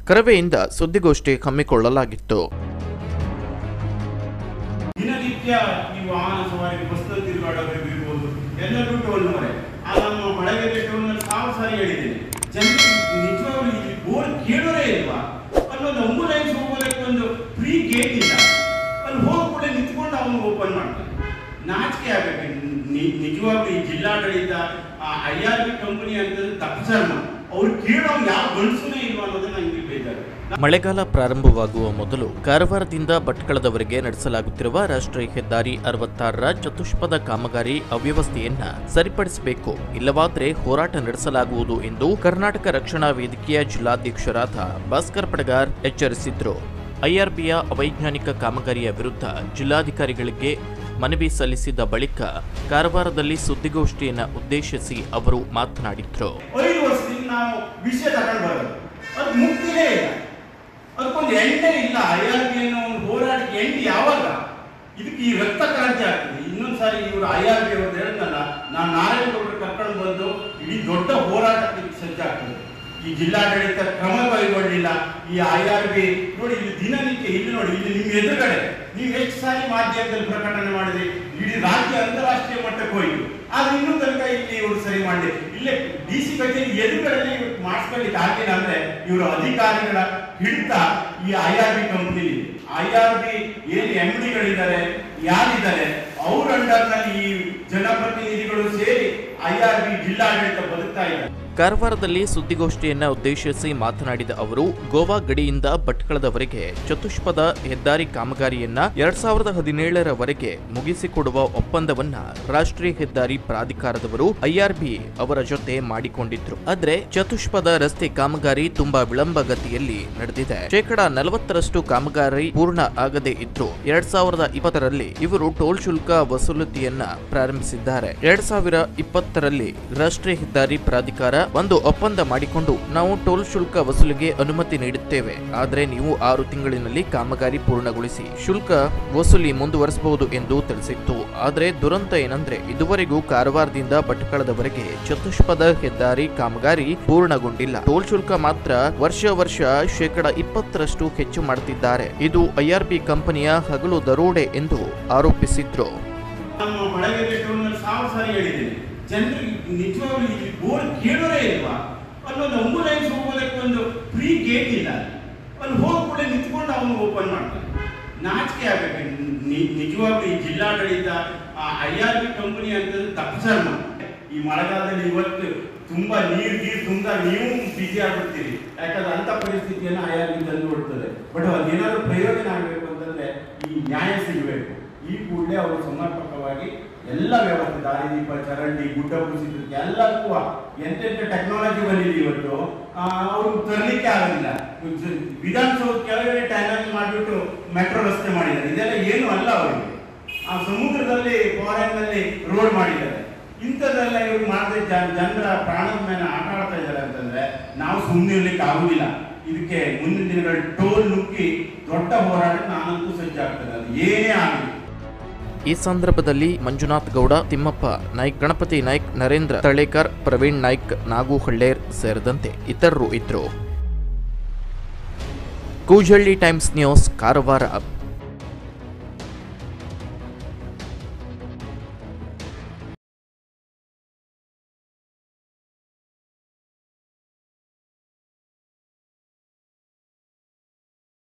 ಕರವೆಯಿಂದ ಸುದ್ದಿಗೋಷ್ಠಿ ಹಮ್ಮಿಕೊಳ್ಳಲಾಗಿತ್ತು ದಿನನಿತ್ಯ ಈ ವಾಹನ ಸವಾರಿ ಬಸ್ನಲ್ಲಿ ತಿರುಗಾಡೋದು ಇರ್ಬೋದು ಎಲ್ಲರೂ ಟೋಲ್ ಮರೆ ಆ ನಮ್ಮ ಮಳಗೆರೆ ಟೋಲ್ನಲ್ಲಿ ಸಾವಿರ ಸಾರಿ ಹೇಳಿದ್ದೇನೆ ಜನರಿಗೆ ನಿಜವಾಗ್ಲೂ ಇಲ್ಲಿ ಬೋರ್ಡ್ ಕೇಳೋರೇ ಇಲ್ವಾ ಅಲ್ಲೊಂದು ಅಂಬುಲೆನ್ಸ್ ಹೋಗೋದಕ್ಕೆ ಒಂದು ಫ್ರೀ ಗೇಟ್ ಇಲ್ಲ ಅಲ್ಲಿ ಹೋಗಿ ಕೂಡ ನಿಂತ್ಕೊಂಡು ಅವನು ಓಪನ್ ಮಾಡ್ತಾನೆ ನಾಚಿಕೆ ಆಗಬೇಕು ನಿ- ನಿಜವಾಗ್ಲೂ ಈ ಜಿಲ್ಲಾಡಳಿತ ಐ ಆರ್ ಬಿ ಕಂಪನಿ ಅಂತ ತಪ್ಪಿಸಲ್ಲ ಅವ್ರು ಕೇಳೋ ಯಾವ ಗಂಡಸುನೇ ಇಲ್ವಾ ಅನ್ನೋದು ನಂಗೆ ಬೇಜಾರು ಮಳೆಗಾಲ ಪ್ರಾರಂಭವಾಗುವ ಮೊದಲು ಕಾರವಾರದಿಂದ ಭಟ್ಕಳದವರೆಗೆ ನಡೆಸಲಾಗುತ್ತಿರುವ ರಾಷ್ಟ್ರೀಯ ಹೆದ್ದಾರಿ ಅರವತ್ತಾರರ ಚತುಷ್ಪದ ಕಾಮಗಾರಿ ಅವ್ಯವಸ್ಥೆಯನ್ನ ಸರಿಪಡಿಸಬೇಕು ಇಲ್ಲವಾದರೆ ಹೋರಾಟ ನಡೆಸಲಾಗುವುದು ಎಂದು ಕರ್ನಾಟಕ ರಕ್ಷಣಾ ವೇದಿಕೆಯ ಜಿಲ್ಲಾಧ್ಯಕ್ಷರಾದ ಭಾಸ್ಕರ್ ಪಡಗಾರ್ ಎಚ್ಚರಿಸಿದ್ರು ಐಆರ್ಬಿಯ ಅವೈಜ್ಞಾನಿಕ ಕಾಮಗಾರಿಯ ವಿರುದ್ಧ ಜಿಲ್ಲಾಧಿಕಾರಿಗಳಿಗೆ ಮನವಿ ಸಲ್ಲಿಸಿದ ಬಳಿಕ ಕಾರವಾರದಲ್ಲಿ ಸುದ್ದಿಗೋಷ್ಠಿಯನ್ನ ಉದ್ದೇಶಿಸಿ ಅವರು ಮಾತನಾಡಿದ್ರು ಐದು ವರ್ಷದಿಂದ ನಾವು ವಿಷಯ ತಗೊಂಡು ಬರೋದು ಅದು ಮುಕ್ತಿನೇ ಇಲ್ಲ ಅದಕ್ಕೊಂದು ಎಂಟೇ ಇಲ್ಲ ಐ ಆರ್ ಪಿ ಅನ್ನೋ ಒಂದು ಹೋರಾಟಕ್ಕೆ ಎಂಟು ಯಾವಾಗ ಇದಕ್ಕೆ ಈ ರಕ್ತ ಕ್ರಾಂತಿ ಆಗ್ತದೆ ಇನ್ನೊಂದು ಸಾರಿ ಇವರು ಐ ಆರ್ ಪಿ ಅವ್ರದ್ದು ಹೇಳಿದ್ನಲ್ಲ ನಾನು ನಾರಾಯಣಗೌಡರು ಕರ್ಕೊಂಡು ಬಂದು ಇಡೀ ದೊಡ್ಡ ಹೋರಾಟಕ್ಕೆ ಇದು ಸಜ್ಜಾಗ್ತದೆ ಈ ಜಿಲ್ಲಾಡಳಿತ ಕ್ರಮ ಕೈಗೊಳ್ಳಿಲ್ಲ ಈ ಐ ಆರ್ ಬಿ ನೋಡಿ ಇಲ್ಲಿ ದಿನನಿತ್ಯ ಇಲ್ಲಿ ನೋಡಿ ಇಲ್ಲಿ ನಿಮ್ಮ ಎದುರುಗಡೆ ನೀವು ಎಷ್ಟು ಸಾರಿ ಮಾಧ್ಯಮದಲ್ಲಿ ಪ್ರಕಟಣೆ ಮಾಡಿದ್ರಿ ಇಡೀ ರಾಜ್ಯ ಅಂತಾರಾಷ್ಟ್ರೀಯ ಮಟ್ಟಕ್ಕೆ ಹೋಯ್ತು ಆದ್ರೆ ಇನ್ನೂ ತನಕ ಇಲ್ಲಿ ಇವರು ಸರಿ ಮಾಡಿ ಇಲ್ಲೇ ಡಿ ಸಿ ಕಚೇರಿ ಎದುರುಗಡೆ ಇವ್ರು ಮಾಡಿಸ್ಕೊಳ್ಳಿಕ್ಕೆ ಆಗಿಲ್ಲ ಅಂದ್ರೆ ಇವರು ಅಧಿಕಾರಿಗಳ ಹಿಡಿತ ಈ I R B company I R B ಏನು ಎಂ ಡಿಗಳಿದ್ದಾರೆ ಯಾರಿದ್ದಾರೆ ಅವ್ರ ಅಂಡರ್ನಲ್ಲಿ ಈ ಜನಪ್ರತಿನಿಧಿಗಳು ಸೇರಿ ಐ ಆರ್ ಬಿ ಜಿಲ್ಲಾಡಳಿತ ಬದುಕ್ತಾ ಇದ್ದಾರೆ ಕಾರವಾರದಲ್ಲಿ ಸುದ್ದಿಗೋಷ್ಠಿಯನ್ನ ಉದ್ದೇಶಿಸಿ ಮಾತನಾಡಿದ ಅವರು ಗೋವಾ ಗಡಿಯಿಂದ ಭಟ್ಕಳದವರೆಗೆ ಚತುಷ್ಪದ ಹೆದ್ದಾರಿ ಕಾಮಗಾರಿಯನ್ನ ಎರಡ್ ಸಾವಿರದ ಹದಿನೇಳರವರೆಗೆ ಮುಗಿಸಿಕೊಡುವ ಒಪ್ಪಂದವನ್ನ ರಾಷ್ಟ್ರೀಯ ಹೆದ್ದಾರಿ ಪ್ರಾಧಿಕಾರದವರು ಐಆರ್ಬಿ ಅವರ ಜೊತೆ ಮಾಡಿಕೊಂಡಿದ್ರು ಆದ್ರೆ ಚತುಷ್ಪದ ರಸ್ತೆ ಕಾಮಗಾರಿ ತುಂಬಾ ವಿಳಂಬ ಗತಿಯಲ್ಲಿ ನಡೆದಿದೆ ಶೇಕಡ ನಲವತ್ತರಷ್ಟು ಕಾಮಗಾರಿ ಪೂರ್ಣ ಆಗದೇ ಇದ್ರು ಎರಡ್ ಸಾವಿರದ ಇಪ್ಪತ್ತರಲ್ಲಿ ಇವರು ಟೋಲ್ ಶುಲ್ಕ ವಸೂಲತಿಯನ್ನ ಪ್ರಾರಂಭಿಸಿದ್ದಾರೆ ಎರಡ್ ಸಾವಿರ ಇಪ್ಪತ್ತರಲ್ಲಿ ರಾಷ್ಟ್ರೀಯ ಹೆದ್ದಾರಿ ಪ್ರಾಧಿಕಾರ ಒಂದು ಒಪ್ಪಂದ ಮಾಡಿಕೊಂಡು ನಾವು ಟೋಲ್ ಶುಲ್ಕ ವಸೂಲಿಗೆ ಅನುಮತಿ ನೀಡುತ್ತೇವೆ ಆದರೆ ನೀವು ಆರು ತಿಂಗಳಿನಲ್ಲಿ ಕಾಮಗಾರಿ ಪೂರ್ಣಗೊಳಿಸಿ ಶುಲ್ಕ ವಸೂಲಿ ಮುಂದುವರಿಸಬಹುದು ಎಂದು ತಿಳಿಸಿತ್ತು ಆದರೆ ದುರಂತ ಏನಂದ್ರೆ ಇದುವರೆಗೂ ಕಾರವಾರದಿಂದ ಭಟ್ಕಳದವರೆಗೆ ಚತುಷ್ಪದ ಹೆದ್ದಾರಿ ಕಾಮಗಾರಿ ಪೂರ್ಣಗೊಂಡಿಲ್ಲ ಟೋಲ್ ಶುಲ್ಕ ಮಾತ್ರ ವರ್ಷ ವರ್ಷ ಶೇಕಡ ಇಪ್ಪತ್ತರಷ್ಟು ಹೆಚ್ಚು ಮಾಡುತ್ತಿದ್ದಾರೆ ಇದು ಐಆರ್ಬಿ ಕಂಪನಿಯ ಹಗಲು ದರೋಡೆ ಎಂದು ಆರೋಪಿಸಿದ್ರು ನಮ್ಮ ಮಳಗೆರೆ ಟೋಲ್ನಲ್ಲಿ ಸಾವಿರ ಸಾರಿ ಹೇಳಿದ್ದೇನೆ ಜನರಿಗೆ ನಿಜವಾಗ್ಲೂ ಇಲ್ಲಿ ಬೋರ್ಡ್ ಕೇಳೋರೇ ಇಲ್ವಾ ಅಲ್ಲೊಂದು ಅಂಬುಲೆನ್ಸ್ ಹೋಗೋದಕ್ಕೆ ಒಂದು ಫ್ರೀ ಗೇಟ್ ಇಲ್ಲ ಅಲ್ಲಿ ಹೋಗಿ ಕೂಡ ನಿಂತ್ಕೊಂಡು ಅವನು ಓಪನ್ ಮಾಡ್ತಾನೆ ನಾಚಿಕೆ ಆಗಬೇಕು ನಿ- ನಿಜವಾಗ್ಲೂ ಈ ಜಿಲ್ಲಾಡಳಿತ ಐ ಆರ್ ಬಿ ಕಂಪನಿ ಅಂತ ತಪ್ಪಿಸಲ್ಲ ಈ ಮಳೆಗಾಲದಲ್ಲಿ ಇವತ್ತು ತುಂಬಾ ನೀರು ಗೀರು ತುಂಬ ನೀವು ಬಿಸಿ ಆಗ್ಬಿಡ್ತೀರಿ ಯಾಕಂದ್ರೆ ಅಂತ ಪರಿಸ್ಥಿತಿಯನ್ನು ಐ ಆರ್ ಬಿ ತಂದು ಕೊಡ್ತದೆ ಬಟ್ ಅದೇನಾದ್ರೂ ಪ್ರಯೋಜನ ಆಗಬೇಕು ಅಂತಂದ್ರೆ ಈ ನ್ಯಾಯ ಸಿಗಬೇಕು ಈ ಕೂಡಲೇ ಅವರು ಸಮರ್ಪಕವಾಗಿ ಎಲ್ಲ ವ್ಯವಸ್ಥೆ ದಾರಿದೀಪ ಚರಂಡಿ ಗುಡ್ಡ ಕುಸಿತ ಎಲ್ಲಕ್ಕೂ ಎಂತೆಂತ ಟೆಕ್ನಾಲಜಿ ಬಂದಿದೆ ಇವತ್ತು ಅವರು ತರಲಿಕ್ಕೆ ಆಗಲಿಲ್ಲ ಜ- ವಿಧಾನಸೌಧ ಕೆಳಗಡೆ ಟ್ಯಾನಲ್ ಮಾಡಿಬಿಟ್ಟು ಮೆಟ್ರೋ ರಸ್ತೆ ಮಾಡಿದ್ದಾರೆ ಇದೆಲ್ಲ ಏನು ಅಲ್ಲ ಅವರಿಗೆ ಆ ಸಮುದ್ರದಲ್ಲಿ ಫಾರೆನ್ ನಲ್ಲಿ ರೋಡ್ ಮಾಡಿದ್ದಾರೆ ಇಂಥದ್ದೆಲ್ಲ ಇವ್ರು ಮಾಡದೆ ಜನರ ಪ್ರಾಣದ ಮೇಲೆ ಆಟ ಆಡ್ತಾ ಇದ್ದಾರೆ ಅಂತಂದ್ರೆ ನಾವು ಸುಮ್ಮನೆ ಇರ್ಲಿಕ್ಕೆ ಆಗುದಿಲ್ಲ ಇದಕ್ಕೆ ಮುಂದಿನ ದಿನಗಳ ಟೋಲ್ ನುಗ್ಗಿ ದೊಡ್ಡ ಹೋರಾಟ ನಾನಂತೂ ಸಜ್ಜಾಗ್ತದೆ ಅದು ಏನೇ ಆಗಲಿ ಈ ಸಂದರ್ಭದಲ್ಲಿ ಮಂಜುನಾಥ್ ಗೌಡ ತಿಮ್ಮಪ್ಪ ನಾಯ್ಕ್ ಗಣಪತಿ ನಾಯ್ಕ್ ನರೇಂದ್ರ ತಳೇಕರ್ ಪ್ರವೀಣ್ ನಾಯ್ಕ್ ನಾಗು ಹಳ್ಳೇರ್ ಸೇರಿದಂತೆ ಇತರರು ಇದ್ರು ಕೂಜಳ್ಳಿ ಟೈಮ್ಸ್ ನ್ಯೂಸ್ ಕಾರವಾರ